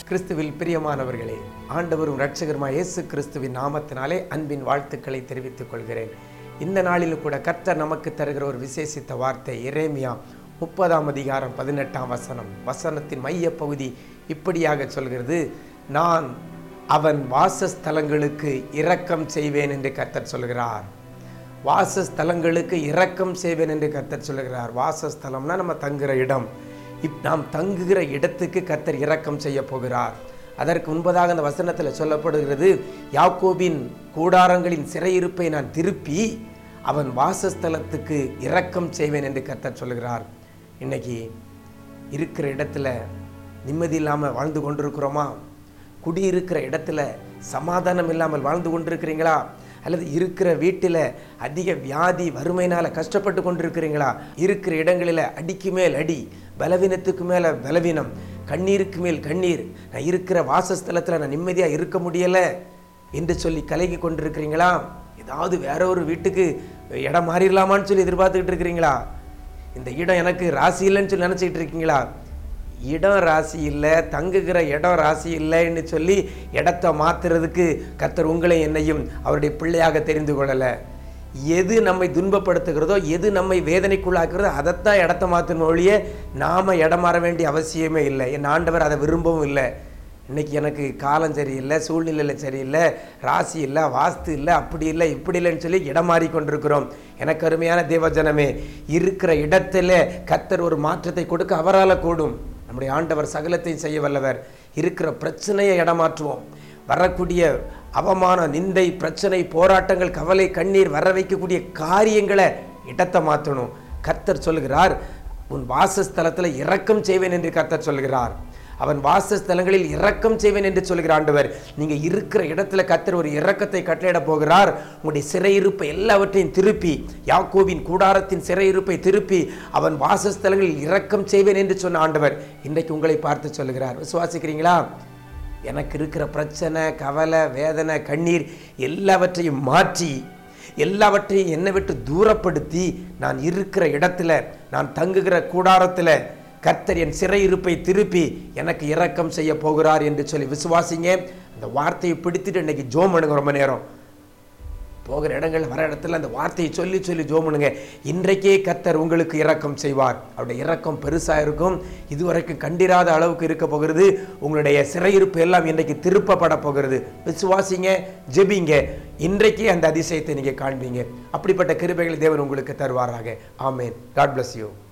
கிறிஸ்துவில் பிரியமானவர்களே ஆண்டவரும் இரட்சகருமாய் இயேசு கிறிஸ்துவின் நாமத்தினாலே அன்பின் வாழ்த்துக்களை தெரிவித்துக் கொள்கிறேன் இந்த நாளிலும் கூட கர்த்தர் நமக்கு தருகிற ஒரு விசேஷித்த வார்த்தை எரேமியா முப்பதாம் அதிகாரம் பதினெட்டாம் வசனம் வசனத்தின் மைய பகுதி இப்படியாக சொல்கிறது நான் அவன் வாசஸ்தலங்களுக்கு இரக்கம் செய்வேன் என்று கர்த்தர் சொல்கிறார் வாசஸ்தலங்களுக்கு இரக்கம் செய்வேன் என்று கர்த்தர் சொல்லுகிறார் வாசஸ்தலம்னா நம்ம தங்குற இடம் இப் நாம் தங்குகிற இடத்துக்கு கர்த்தர் இரக்கம் செய்ய போகிறார் அதற்கு முன்பதாக அந்த வசனத்தில் சொல்லப்படுகிறது யாக்கோபின் கூடாரங்களின் சிறையிருப்பை நான் திருப்பி அவன் வாசஸ்தலத்துக்கு இரக்கம் செய்வேன் என்று கர்த்தர் சொல்லுகிறார் இன்னைக்கு இருக்கிற இடத்துல நிம்மதி இல்லாமல் வாழ்ந்து கொண்டிருக்கிறோமா குடியிருக்கிற இடத்துல சமாதானம் இல்லாமல் வாழ்ந்து கொண்டிருக்கிறீங்களா அல்லது இருக்கிற வீட்டில் அதிக வியாதி வறுமையினால் கஷ்டப்பட்டு கொண்டிருக்கிறீங்களா இருக்கிற இடங்களில் அடிக்கு மேல் அடி பலவீனத்துக்கு மேலே பலவீனம் கண்ணீருக்கு மேல் கண்ணீர் நான் இருக்கிற வாசஸ்தலத்தில் நான் நிம்மதியாக இருக்க முடியலை என்று சொல்லி கலகி கொண்டிருக்கிறீங்களா ஏதாவது வேற ஒரு வீட்டுக்கு இடம் மாறிடலாமான்னு சொல்லி எதிர்பார்த்துக்கிட்டு இருக்கிறீங்களா இந்த இடம் எனக்கு ராசி இல்லைன்னு சொல்லி நினச்சிக்கிட்டு இருக்கீங்களா இடம் ராசி இல்லை தங்குகிற இடம் ராசி இல்லைன்னு சொல்லி இடத்த மாத்துறதுக்கு கர்த்தர் உங்களை என்னையும் அவருடைய பிள்ளையாக தெரிந்து கொள்ளலை எது நம்மை துன்பப்படுத்துகிறதோ எது நம்மை வேதனைக்குள்ளாக்குறதோ அதைத்தான் இடத்த மாற்றணும் ஒழிய நாம் இடம் மாற வேண்டிய அவசியமே இல்லை என் ஆண்டவர் அதை விரும்பவும் இல்லை இன்னைக்கு எனக்கு காலம் சரியில்லை சூழ்நிலையில் சரியில்லை ராசி இல்லை வாஸ்து இல்லை அப்படி இல்லை இப்படி இல்லைன்னு சொல்லி இடம் மாறி கொண்டிருக்கிறோம் எனக்கு அருமையான தேவஜனமே இருக்கிற இடத்துல கத்தர் ஒரு மாற்றத்தை கொடுக்க அவரால் கூடும் நம்முடைய ஆண்டவர் சகலத்தையும் செய்ய வல்லவர் இருக்கிற பிரச்சனையை இடமாற்றுவோம் வரக்கூடிய அவமான நிந்தை பிரச்சனை போராட்டங்கள் கவலை கண்ணீர் வர வைக்கக்கூடிய காரியங்களை இடத்தை மாற்றணும் கர்த்தர் சொல்கிறார் உன் வாசஸ்தலத்தில் இரக்கம் செய்வேன் என்று கர்த்தர் சொல்கிறார் அவன் வாசஸ்தலங்களில் இரக்கம் செய்வேன் என்று சொல்கிற ஆண்டவர் நீங்க இருக்கிற இடத்துல கத்தர் ஒரு இரக்கத்தை கட்டளையிட போகிறார் உங்களுடைய சிறையிருப்பை எல்லாவற்றையும் திருப்பி யாக்கோவின் கூடாரத்தின் சிறையிருப்பை திருப்பி அவன் வாசஸ்தலங்களில் இரக்கம் செய்வேன் என்று சொன்ன ஆண்டவர் இன்றைக்கு உங்களை பார்த்து சொல்லுகிறார் விசுவாசிக்கிறீங்களா எனக்கு இருக்கிற பிரச்சனை கவலை வேதனை கண்ணீர் எல்லாவற்றையும் மாற்றி எல்லாவற்றையும் என்னை விட்டு தூரப்படுத்தி நான் இருக்கிற இடத்துல நான் தங்குகிற கூடாரத்தில் கர்த்தர் என் சிறையிருப்பை திருப்பி எனக்கு இரக்கம் செய்ய போகிறார் என்று சொல்லி விசுவாசிங்க அந்த வார்த்தையை பிடித்துட்டு இன்னைக்கு ஜோம் பண்ணுங்க ரொம்ப நேரம் போகிற இடங்கள் வர இடத்துல அந்த வார்த்தையை சொல்லி சொல்லி ஜோம் பண்ணுங்க இன்றைக்கே கர்த்தர் உங்களுக்கு இரக்கம் செய்வார் அவருடைய இரக்கம் பெருசாக இருக்கும் இதுவரைக்கும் கண்டிராத அளவுக்கு இருக்க போகிறது உங்களுடைய சிறையிருப்பு எல்லாம் இன்றைக்கு திருப்பப்பட போகிறது விசுவாசிங்க ஜெபிங்க இன்றைக்கே அந்த அதிசயத்தை நீங்கள் காண்பீங்க அப்படிப்பட்ட கிருபைகளை தேவன் உங்களுக்கு தருவாராக ஆமேன் காட் bless யூ